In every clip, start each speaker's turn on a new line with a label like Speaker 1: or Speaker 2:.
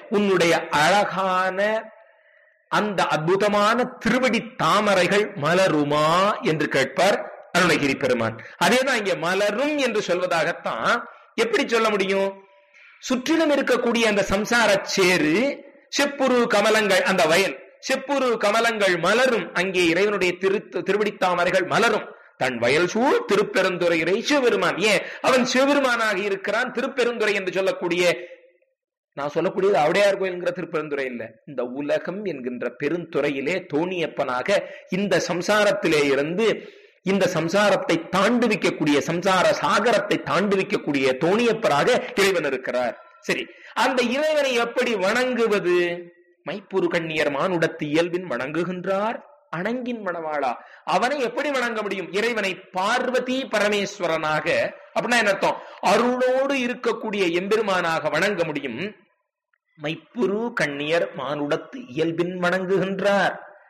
Speaker 1: உன்னுடைய அழகான அந்த அற்புதமான திருவடி தாமரைகள் மலருமா என்று கேட்பார் அருணகிரி பெருமான் அதேதான் இங்க மலரும் என்று சொல்வதாகத்தான் எப்படி சொல்ல முடியும் சுற்றிலும் இருக்கக்கூடிய அந்த சம்சார சேரு செப்புரு கமலங்கள் அந்த வயல் செப்புரு கமலங்கள் மலரும் அங்கே இறைவனுடைய திரு திருவடி தாமரைகள் மலரும் தன் வயல் சூழ் திருப்பெருந்துறை இறை சிவபெருமான் ஏன் அவன் சிவபெருமானாக இருக்கிறான் திருப்பெருந்துறை என்று சொல்லக்கூடிய நான் சொல்லக்கூடியது அவடையார் கோயில்ங்கிற திருப்பெருந்துறை இல்ல இந்த உலகம் என்கின்ற பெருந்துறையிலே தோணியப்பனாக இந்த சம்சாரத்திலே இருந்து இந்த சம்சாரத்தை தாண்டுவிக்கக்கூடிய சம்சார சாகரத்தை தாண்டுவிக்கக்கூடிய தோணியப்பராக இறைவன் இருக்கிறார் சரி அந்த இறைவனை எப்படி வணங்குவது மைப்புரு கண்ணியர் மானுடத்து இயல்பின் வணங்குகின்றார் அணங்கின் மணவாளா அவனை எப்படி வணங்க முடியும் இறைவனை பார்வதி பரமேஸ்வரனாக அப்படின்னா என்ன அர்த்தம் அருளோடு இருக்கக்கூடிய எம்பெருமானாக வணங்க முடியும் மைப்புரு கண்ணியர் மானுடத்து இயல்பின் வணங்குகின்றார்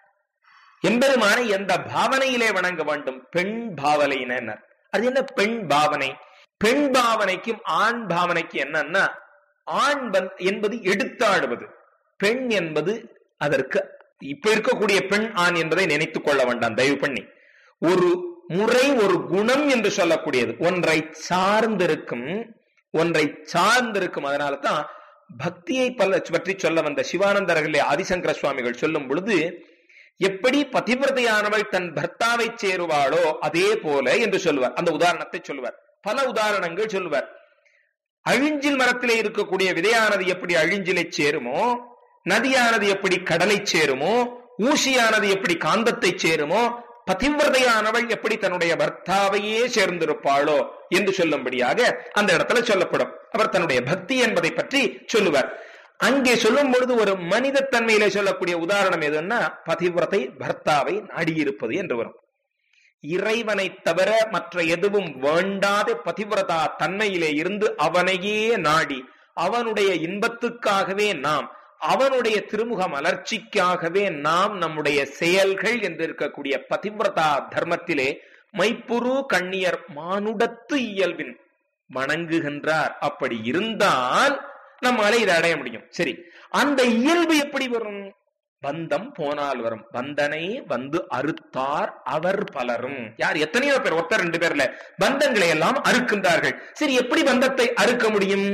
Speaker 1: எம்பெருமானை எந்த பாவனையிலே வணங்க வேண்டும் பெண் பாவனையினர் அது என்ன பெண் பாவனை பெண் பாவனைக்கும் ஆண் பாவனைக்கு என்னன்னா ஆண் என்பது எடுத்தாடுவது பெண் என்பது அதற்கு இப்ப இருக்கக்கூடிய பெண் ஆண் என்பதை நினைத்துக் கொள்ள வேண்டாம் தயவு பண்ணி ஒரு முறை ஒரு குணம் என்று சொல்லக்கூடியது ஒன்றை சார்ந்திருக்கும் ஒன்றை சார்ந்திருக்கும் அதனால தான் பக்தியை பல பற்றி சொல்ல வந்த சிவானந்தர்களே ஆதிசங்கர சுவாமிகள் சொல்லும் பொழுது எப்படி பதிவிரதையானவள் தன் பர்த்தாவை சேருவாளோ அதே போல என்று சொல்லுவார் அந்த உதாரணத்தை சொல்லுவார் பல உதாரணங்கள் சொல்லுவார் அழிஞ்சில் மரத்திலே இருக்கக்கூடிய விதையானது எப்படி அழிஞ்சிலை சேருமோ நதியானது எப்படி கடலை சேருமோ ஊசியானது எப்படி காந்தத்தை சேருமோ பதிவிரதையானவள் எப்படி தன்னுடைய பர்த்தாவையே சேர்ந்திருப்பாளோ என்று சொல்லும்படியாக அந்த இடத்துல சொல்லப்படும் அவர் தன்னுடைய பக்தி என்பதை பற்றி சொல்லுவார் அங்கே சொல்லும் பொழுது ஒரு மனித தன்மையிலே சொல்லக்கூடிய உதாரணம் எதுன்னா பதிவிரதை பர்த்தாவை நாடியிருப்பது என்று வரும் இறைவனை தவிர மற்ற எதுவும் வேண்டாத பதிவிரதா தன்மையிலே இருந்து அவனையே நாடி அவனுடைய இன்பத்துக்காகவே நாம் அவனுடைய திருமுக மலர்ச்சிக்காகவே நாம் நம்முடைய செயல்கள் என்று இருக்கக்கூடிய பதிவிரதா தர்மத்திலே மைப்புரு கண்ணியர் மானுடத்து இயல்பின் வணங்குகின்றார் அப்படி இருந்தால் நம்மால இதை அடைய முடியும் சரி அந்த இயல்பு எப்படி வரும் பந்தம் போனால் வரும் பந்தனை வந்து அறுத்தார் அவர் பலரும் யார் எத்தனையோ பேர் ஒருத்தர் ரெண்டு பேர்ல பந்தங்களை எல்லாம் அறுக்கின்றார்கள் சரி எப்படி பந்தத்தை அறுக்க முடியும்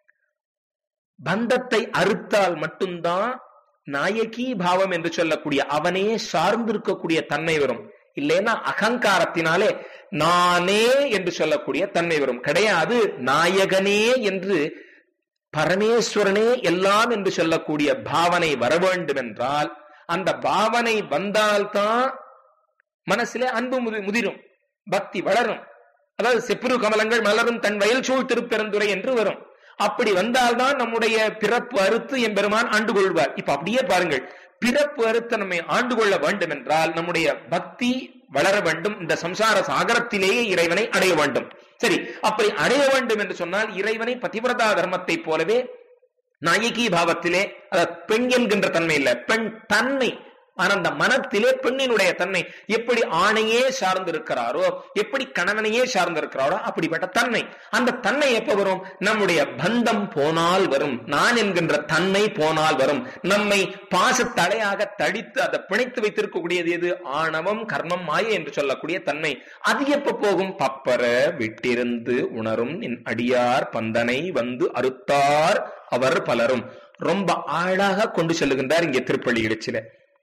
Speaker 1: பந்தத்தை அறுத்தால் மட்டும்தான் நாயகி பாவம் என்று சொல்லக்கூடிய அவனே சார்ந்திருக்கக்கூடிய தன்மை வரும் இல்லைன்னா அகங்காரத்தினாலே நானே என்று சொல்லக்கூடிய தன்மை வரும் கிடையாது நாயகனே என்று பரமேஸ்வரனே எல்லாம் என்று சொல்லக்கூடிய பாவனை வர வேண்டும் என்றால் அந்த பாவனை வந்தால்தான் மனசிலே அன்பு முதிரும் பக்தி வளரும் அதாவது செப்புரு கமலங்கள் மலரும் தன் வயல் சூழ் திருப்பெருந்துரை என்று வரும் அப்படி வந்தால்தான் நம்முடைய பிறப்பு அறுத்து எம்பெருமான் ஆண்டு கொள்வார் இப்ப அப்படியே பாருங்கள் பிறப்பு அறுத்து நம்மை ஆண்டு கொள்ள வேண்டும் என்றால் நம்முடைய பக்தி வளர வேண்டும் இந்த சம்சார சாகரத்திலேயே இறைவனை அடைய வேண்டும் சரி அப்படி அடைய வேண்டும் என்று சொன்னால் இறைவனை பதிவிரதா தர்மத்தை போலவே நாயகி பாவத்திலே அதாவது பெண் என்கின்ற தன்மை இல்ல பெண் தன்மை ஆனா அந்த மனத்திலே பெண்ணினுடைய தன்மை எப்படி ஆணையே சார்ந்திருக்கிறாரோ எப்படி கணவனையே சார்ந்திருக்கிறாரோ அப்படிப்பட்ட தன்மை அந்த தன்மை எப்ப வரும் நம்முடைய பந்தம் போனால் வரும் நான் என்கின்ற தன்மை போனால் வரும் நம்மை பாசத்தடையாக தடித்து அதை பிணைத்து வைத்திருக்கக்கூடியது எது ஆணவம் கர்மம் மாய என்று சொல்லக்கூடிய தன்மை அது எப்ப போகும் பப்பர விட்டிருந்து உணரும் என் அடியார் பந்தனை வந்து அறுத்தார் அவர் பலரும் ரொம்ப ஆழாக கொண்டு செல்லுகின்றார் இங்கே திருப்பள்ளி இடிச்சில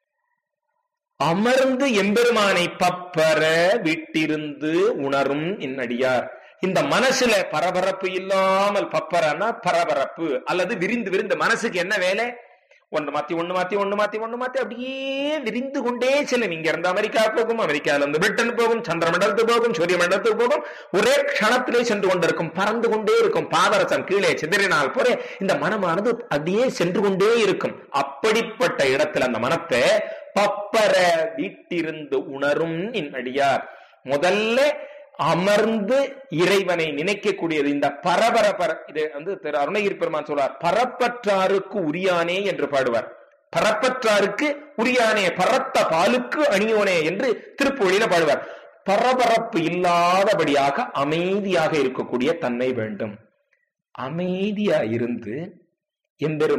Speaker 1: அமர்ந்து எம்பெருமானை பப்பர விட்டிருந்து உணரும் இன்னடியார் இந்த மனசுல பரபரப்பு இல்லாமல் பப்பரன்னா பரபரப்பு அல்லது விரிந்து விரிந்து மனசுக்கு என்ன வேலை ஒன்று மாத்தி ஒண்ணு மாத்தி ஒண்ணு மாத்தி ஒண்ணு மாத்தி அப்படியே விரிந்து கொண்டே செல்லும் இங்க இருந்து அமெரிக்கா போகும் அமெரிக்கால இருந்து பிரிட்டன் போகும் சந்திர மண்டலத்துக்கு போகும் சூரிய மண்டலத்துக்கு போகும் ஒரே க்ஷணத்திலே சென்று கொண்டிருக்கும் பறந்து கொண்டே இருக்கும் பாதரசம் கீழே சிதறினால் போல இந்த மனமானது அப்படியே சென்று கொண்டே இருக்கும் அப்படிப்பட்ட இடத்துல அந்த மனத்தை பப்பர வீட்டிருந்து உணரும் அடியார் முதல்ல அமர்ந்து இறைவனை நினைக்கக்கூடியது இந்த பரபரப்பர இது வந்து திரு அருணகிரி பெருமான் சொல்றார் பரப்பற்றாருக்கு உரியானே என்று பாடுவார் பரப்பற்றாருக்கு உரியானே பரத்த பாலுக்கு அணியோனே என்று திருப்பொழியில பாடுவார் பரபரப்பு இல்லாதபடியாக அமைதியாக இருக்கக்கூடிய தன்மை வேண்டும் அமைதியா இருந்து எம்பெரும்